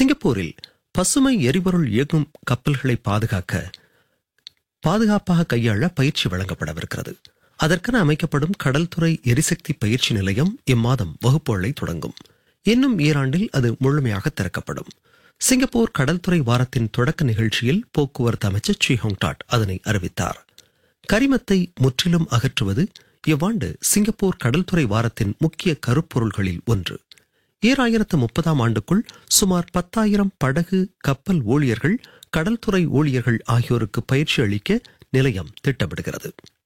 சிங்கப்பூரில் பசுமை எரிபொருள் இயக்கும் கப்பல்களை பாதுகாக்க பாதுகாப்பாக கையாள பயிற்சி வழங்கப்படவிருக்கிறது அதற்கென அமைக்கப்படும் கடல்துறை எரிசக்தி பயிற்சி நிலையம் இம்மாதம் வகுப்புகளை தொடங்கும் இன்னும் ஈராண்டில் அது முழுமையாக திறக்கப்படும் சிங்கப்பூர் கடல்துறை வாரத்தின் தொடக்க நிகழ்ச்சியில் போக்குவரத்து அமைச்சர் சி ஹோங்டாட் அதனை அறிவித்தார் கரிமத்தை முற்றிலும் அகற்றுவது இவ்வாண்டு சிங்கப்பூர் கடல்துறை வாரத்தின் முக்கிய கருப்பொருள்களில் ஒன்று ஈராயிரத்து முப்பதாம் ஆண்டுக்குள் சுமார் பத்தாயிரம் படகு கப்பல் ஊழியர்கள் கடல்துறை ஊழியர்கள் ஆகியோருக்கு பயிற்சி அளிக்க நிலையம் திட்டமிடுகிறது